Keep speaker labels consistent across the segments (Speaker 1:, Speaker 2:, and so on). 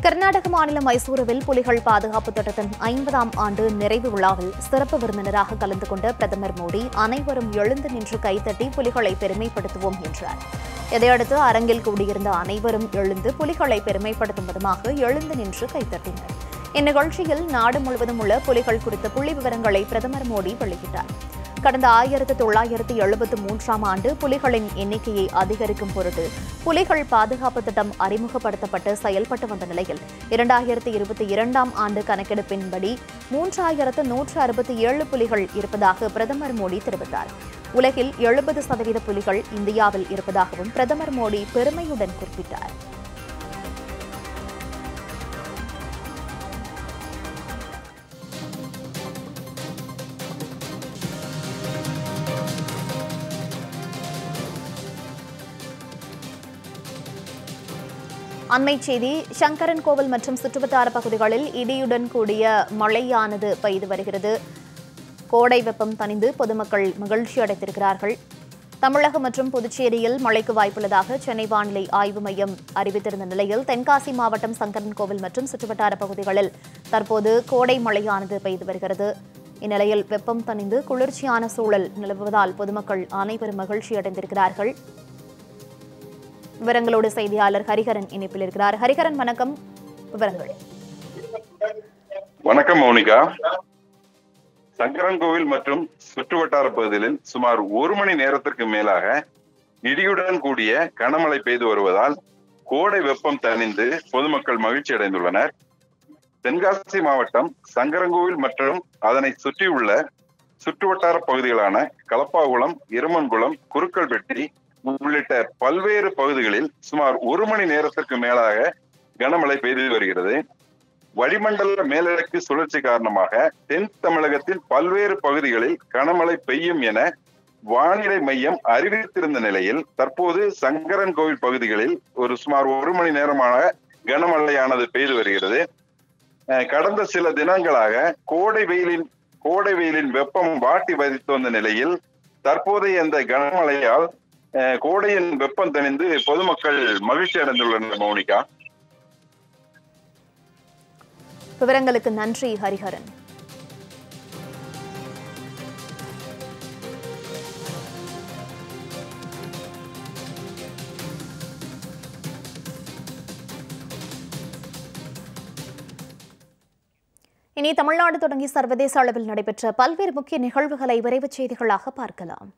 Speaker 1: கர்நாடக மாநிலம் மைசூருவில் புலிகள் பாதுகாப்பு திட்டத்தின் ஐம்பதாம் ஆண்டு நிறைவு விழாவில் சிறப்பு விருந்தினராக கலந்து கொண்ட பிரதமர் மோடி அனைவரும் எழுந்து நின்று கைத்தட்டி புலிகளை பெருமைப்படுத்துவோம் என்றார் இதையடுத்து அரங்கில் கூடியிருந்த அனைவரும் எழுந்து புலிகளை பெருமைப்படுத்தும் விதமாக எழுந்து நின்று கைத்தட்டினர் இந்நிகழ்ச்சியில் நாடு முழுவதும் உள்ள புலிகள் குறித்த புள்ளி விவரங்களை பிரதமர் மோடி வெளியிட்டார் கடந்த ஆயிரத்து தொள்ளாயிரத்து எழுபத்து மூன்றாம் ஆண்டு புலிகளின் எண்ணிக்கையை அதிகரிக்கும் பொருட்டு புலிகள் பாதுகாப்பு திட்டம் அறிமுகப்படுத்தப்பட்டு செயல்பட்டு வந்த நிலையில் இரண்டாயிரத்து இருபத்தி இரண்டாம் ஆண்டு கணக்கெடுப்பின்படி மூன்றாயிரத்து நூற்று அறுபத்தி ஏழு புலிகள் இருப்பதாக பிரதமர் மோடி தெரிவித்தார் உலகில் எழுபது சதவீத புலிகள் இந்தியாவில் இருப்பதாகவும் பிரதமர் மோடி பெருமையுடன் குறிப்பிட்டார் அண்மைச் செய்தி சங்கரன் கோவில் மற்றும் சுற்றுவட்டார பகுதிகளில் இடியுடன் கூடிய மழையானது பெய்து வருகிறது கோடை வெப்பம் தணிந்து பொதுமக்கள் மகிழ்ச்சி அடைந்திருக்கிறார்கள் தமிழகம் மற்றும் புதுச்சேரியில் மழைக்கு வாய்ப்புள்ளதாக சென்னை வானிலை ஆய்வு மையம் அறிவித்திருந்த நிலையில் தென்காசி மாவட்டம் சங்கரன் கோவில் மற்றும் சுற்றுவட்டார பகுதிகளில் தற்போது கோடை மழையானது பெய்து வருகிறது இந்நிலையில் வெப்பம் தணிந்து குளிர்ச்சியான சூழல் நிலவுவதால் பொதுமக்கள் அனைவரும் மகிழ்ச்சி அடைந்திருக்கிறார்கள் விவரங்களோடு செய்தியாளர் ஹரிஹரன் இணைப்பில் இருக்கிறார் ஹரிஹரன் வணக்கம் விவரங்கள்
Speaker 2: வணக்கம் மௌனிகா சங்கரன்கோவில் மற்றும் சுற்றுவட்டார பகுதிகளில் சுமார் ஒரு மணி நேரத்திற்கு மேலாக இடியுடன் கூடிய கனமழை பெய்து வருவதால் கோடை வெப்பம் தணிந்து பொதுமக்கள் மகிழ்ச்சி அடைந்துள்ளனர் தென்காசி மாவட்டம் சங்கரன்கோவில் மற்றும் அதனை சுற்றியுள்ள சுற்றுவட்டார பகுதிகளான கலப்பாகுளம் இருமன்குளம் குறுக்கல்பெட்டி உள்ளிட்ட பல்வேறு பகுதிகளில் சுமார் ஒரு மணி நேரத்திற்கு மேலாக கனமழை பெய்து வருகிறது வளிமண்டல மேலடுக்கு சுழற்சி காரணமாக தென் தமிழகத்தின் பல்வேறு பகுதிகளில் கனமழை பெய்யும் என வானிலை மையம் அறிவித்திருந்த நிலையில் தற்போது சங்கரன் கோவில் பகுதிகளில் ஒரு சுமார் ஒரு மணி நேரமாக கனமழையானது பெய்து வருகிறது அஹ் கடந்த சில தினங்களாக கோடை வெயிலின் கோடை வெயிலின் வெப்பம் வாட்டி வதித்து வந்த நிலையில் தற்போதைய இந்த கனமழையால் அஹ் கோடையின் வெப்பம் தணிந்து பொதுமக்கள் மகிழ்ச்சி அடைந்துள்ளனர் மௌனிகா
Speaker 1: விவரங்களுக்கு நன்றி ஹரிஹரன் இனி தமிழ்நாடு தொடங்கி சர்வதேச அளவில் நடைபெற்ற பல்வேறு முக்கிய நிகழ்வுகளை விரைவுச் செய்திகளாக பார்க்கலாம்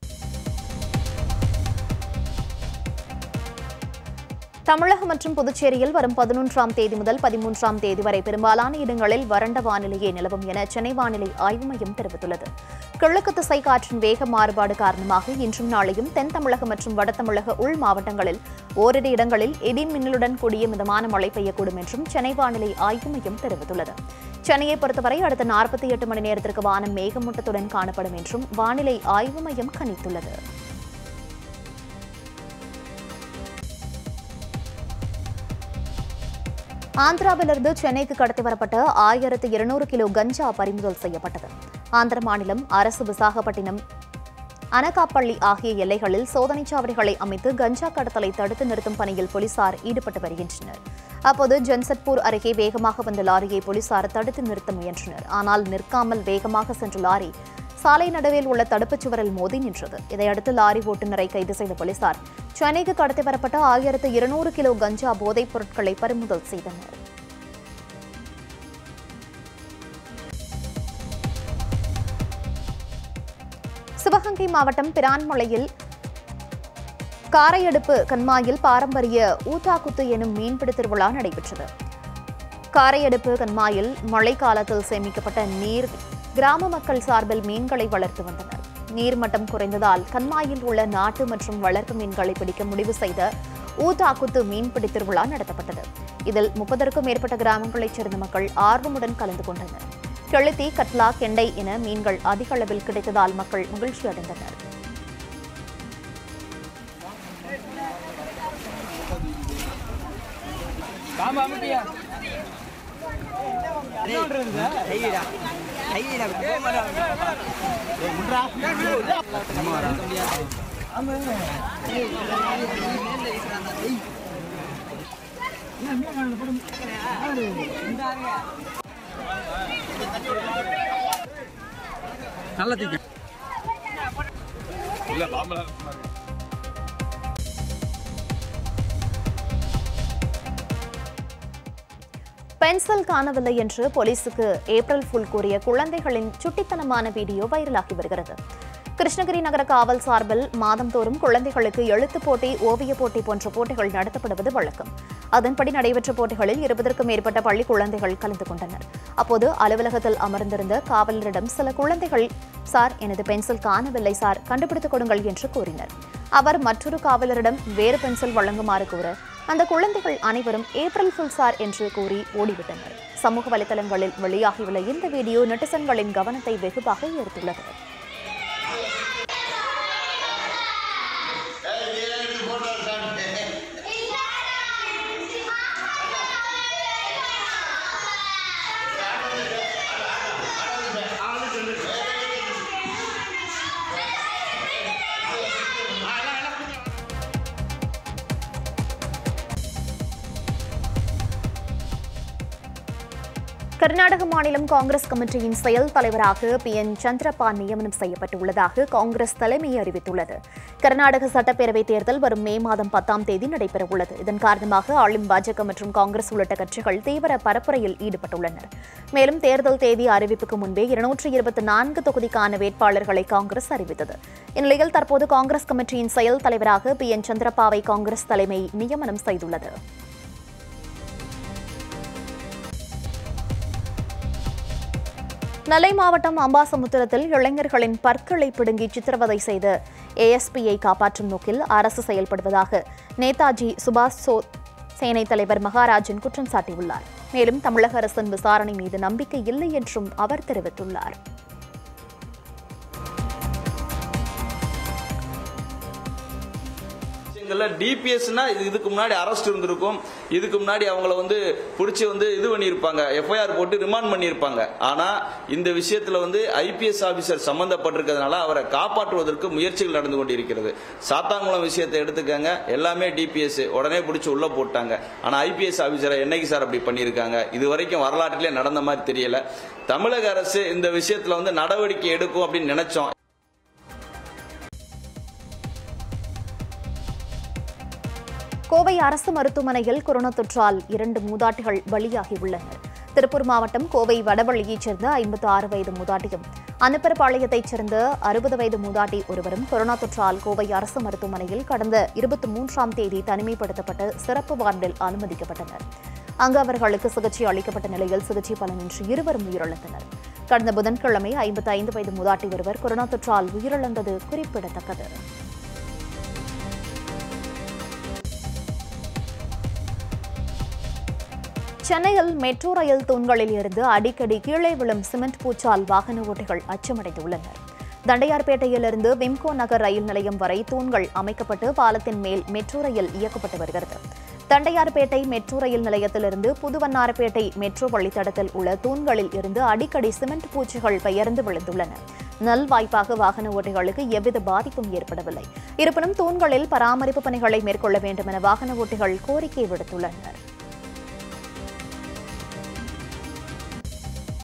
Speaker 1: தமிழகம் மற்றும் புதுச்சேரியில் வரும் பதினொன்றாம் தேதி முதல் பதிமூன்றாம் தேதி வரை பெரும்பாலான இடங்களில் வறண்ட வானிலையே நிலவும் என சென்னை வானிலை ஆய்வு மையம் தெரிவித்துள்ளது கிழக்கு திசை காற்றின் வேக மாறுபாடு காரணமாக இன்றும் நாளையும் தென் தமிழகம் மற்றும் வட தமிழக உள் மாவட்டங்களில் ஓரிரு இடங்களில் இடி மின்னலுடன் கூடிய மிதமான மழை பெய்யக்கூடும் என்றும் சென்னை வானிலை ஆய்வு மையம் தெரிவித்துள்ளது சென்னையை பொறுத்தவரை அடுத்த நாற்பத்தி எட்டு மணி நேரத்திற்கு வானம் மேகமூட்டத்துடன் காணப்படும் என்றும் வானிலை ஆய்வு மையம் கணித்துள்ளது ஆந்திராவிலிருந்து சென்னைக்கு கடத்தி வரப்பட்ட ஆயிரத்து இருநூறு கிலோ கஞ்சா பறிமுதல் செய்யப்பட்டது ஆந்திர மாநிலம் அரசு விசாகப்பட்டினம் அனகாப்பள்ளி ஆகிய எல்லைகளில் சோதனைச் சாவடிகளை அமைத்து கஞ்சா கடத்தலை தடுத்து நிறுத்தும் பணியில் போலீசார் ஈடுபட்டு வருகின்றனர் அப்போது ஜன்சத்பூர் அருகே வேகமாக வந்த லாரியை போலீசார் தடுத்து நிறுத்த முயன்றனர் ஆனால் நிற்காமல் வேகமாக சென்ற லாரி சாலை நடுவில் உள்ள தடுப்புச் சுவரில் மோதி நின்றது இதையடுத்து லாரி ஓட்டுநரை கைது செய்த போலீசார் சென்னைக்கு கடத்தி வரப்பட்ட ஆயிரத்து இருநூறு கிலோ கஞ்சா போதைப் பொருட்களை பறிமுதல் செய்தனர் சிவகங்கை மாவட்டம் பிரான்மலையில் காரையடுப்பு கண்மாயில் பாரம்பரிய ஊத்தாக்குத்து எனும் மீன்பிடி திருவிழா நடைபெற்றது காரையடுப்பு கண்மாயில் மழைக்காலத்தில் சேமிக்கப்பட்ட நீர் கிராம மக்கள் சார்பில் மீன்களை வளர்த்து வந்தனர் நீர்மட்டம் குறைந்ததால் கண்மாயில் உள்ள நாட்டு மற்றும் வளர்ப்பு மீன்களை பிடிக்க முடிவு செய்த ஊத்தாக்குத்து மீன்பிடி திருவிழா நடத்தப்பட்டது இதில் முப்பதற்கும் மேற்பட்ட கிராமங்களைச் சேர்ந்த மக்கள் ஆர்வமுடன் கலந்து கொண்டனர் கெளுத்தி கட்லா கெண்டை என மீன்கள் அதிக அளவில் கிடைத்ததால் மக்கள் மகிழ்ச்சி அடைந்தனர்
Speaker 3: கையிடா கையிடா நல்ல தீக்க
Speaker 1: பென்சில் காணவில்லை என்று போலீசுக்கு ஏப்ரல் ஃபுல் கூறிய குழந்தைகளின் சுட்டித்தனமான வீடியோ வைரலாகி வருகிறது கிருஷ்ணகிரி நகர காவல் சார்பில் மாதந்தோறும் குழந்தைகளுக்கு எழுத்துப் போட்டி ஓவியப் போட்டி போன்ற போட்டிகள் நடத்தப்படுவது வழக்கம் அதன்படி நடைபெற்ற போட்டிகளில் இருபதற்கும் மேற்பட்ட பள்ளி குழந்தைகள் கலந்து கொண்டனர் அப்போது அலுவலகத்தில் அமர்ந்திருந்த காவலரிடம் சில குழந்தைகள் சார் எனது பென்சில் காணவில்லை சார் கண்டுபிடித்துக் கொடுங்கள் என்று கூறினர் அவர் மற்றொரு காவலரிடம் வேறு பென்சில் வழங்குமாறு கூற அந்த குழந்தைகள் அனைவரும் ஏப்ரல் ஃபுல் சார் என்று கூறி ஓடிவிட்டனர் சமூக வலைதளங்களில் வெளியாகியுள்ள இந்த வீடியோ நெட்டிசன்களின் கவனத்தை வெகுவாக ஈர்த்துள்ளது கர்நாடக மாநிலம் காங்கிரஸ் கமிட்டியின் செயல் தலைவராக பி என் சந்திரப்பா நியமனம் செய்யப்பட்டுள்ளதாக காங்கிரஸ் தலைமை அறிவித்துள்ளது கர்நாடக சட்டப்பேரவைத் தேர்தல் வரும் மே மாதம் பத்தாம் தேதி நடைபெறவுள்ளது இதன் காரணமாக ஆளும் பாஜக மற்றும் காங்கிரஸ் உள்ளிட்ட கட்சிகள் தீவிர பரப்புரையில் ஈடுபட்டுள்ளனர் மேலும் தேர்தல் தேதி அறிவிப்புக்கு முன்பே இருநூற்று இருபத்தி நான்கு தொகுதிக்கான வேட்பாளர்களை காங்கிரஸ் அறிவித்தது இந்நிலையில் தற்போது காங்கிரஸ் கமிட்டியின் செயல் தலைவராக பி என் சந்திரப்பாவை காங்கிரஸ் தலைமை நியமனம் செய்துள்ளது நெல்லை மாவட்டம் அம்பாசமுத்திரத்தில் இளைஞர்களின் பற்களை பிடுங்கி சித்திரவதை செய்த ஏஎஸ்பியை காப்பாற்றும் நோக்கில் அரசு செயல்படுவதாக நேதாஜி சுபாஷ் சோ சேனை தலைவர் மகாராஜன் குற்றம் சாட்டியுள்ளார் மேலும் தமிழக அரசின் விசாரணை மீது நம்பிக்கை இல்லை என்றும் அவர் தெரிவித்துள்ளார்
Speaker 4: விஷயங்கள்ல டிபிஎஸ்னா இதுக்கு முன்னாடி அரெஸ்ட் இருந்திருக்கும் இதுக்கு முன்னாடி அவங்கள வந்து பிடிச்சி வந்து இது பண்ணியிருப்பாங்க எஃப்ஐஆர் போட்டு ரிமாண்ட் பண்ணியிருப்பாங்க ஆனா இந்த விஷயத்துல வந்து ஐபிஎஸ் ஆபீசர் சம்பந்தப்பட்டிருக்கிறதுனால அவரை காப்பாற்றுவதற்கு முயற்சிகள் நடந்து கொண்டிருக்கிறது சாத்தாங்குளம் விஷயத்தை எடுத்துக்கங்க எல்லாமே டிபிஎஸ் உடனே பிடிச்சி உள்ள போட்டாங்க ஆனா ஐபிஎஸ் ஆபீசரை என்னைக்கு சார் அப்படி பண்ணியிருக்காங்க இது வரைக்கும் வரலாற்றிலே நடந்த மாதிரி தெரியல தமிழக அரசு இந்த விஷயத்துல வந்து நடவடிக்கை எடுக்கும் அப்படின்னு நினைச்சோம்
Speaker 1: கோவை அரசு மருத்துவமனையில் கொரோனா தொற்றால் இரண்டு மூதாட்டிகள் பலியாகியுள்ளனர் திருப்பூர் மாவட்டம் கோவை வடவள்ளியைச் சேர்ந்த ஐம்பத்தி ஆறு வயது மூதாட்டியும் அனுப்பரபாளையத்தைச் சேர்ந்த அறுபது வயது மூதாட்டி ஒருவரும் கொரோனா தொற்றால் கோவை அரசு மருத்துவமனையில் கடந்த இருபத்தி மூன்றாம் தேதி தனிமைப்படுத்தப்பட்டு சிறப்பு வார்டில் அனுமதிக்கப்பட்டனர் அங்கு அவர்களுக்கு சிகிச்சை அளிக்கப்பட்ட நிலையில் சிகிச்சை பலனின்றி இருவரும் உயிரிழந்தனர் கடந்த புதன்கிழமை ஐம்பத்தி ஐந்து வயது மூதாட்டி ஒருவர் கொரோனா தொற்றால் உயிரிழந்தது குறிப்பிடத்தக்கது சென்னையில் மெட்ரோ ரயில் தூண்களில் இருந்து அடிக்கடி கீழே விழும் சிமெண்ட் பூச்சால் வாகன ஓட்டிகள் அச்சமடைந்துள்ளனர் தண்டையார்பேட்டையிலிருந்து விம்கோ நகர் ரயில் நிலையம் வரை தூண்கள் அமைக்கப்பட்டு பாலத்தின் மேல் மெட்ரோ ரயில் இயக்கப்பட்டு வருகிறது தண்டையார்பேட்டை மெட்ரோ ரயில் நிலையத்திலிருந்து புதுவண்ணாரப்பேட்டை மெட்ரோ வழித்தடத்தில் உள்ள தூண்களில் இருந்து அடிக்கடி சிமெண்ட் பூச்சிகள் பெயர்ந்து விழுந்துள்ளன நல்வாய்ப்பாக வாகன ஓட்டிகளுக்கு எவ்வித பாதிப்பும் ஏற்படவில்லை இருப்பினும் தூண்களில் பராமரிப்பு பணிகளை மேற்கொள்ள வேண்டும் என வாகன ஓட்டிகள் கோரிக்கை விடுத்துள்ளனர்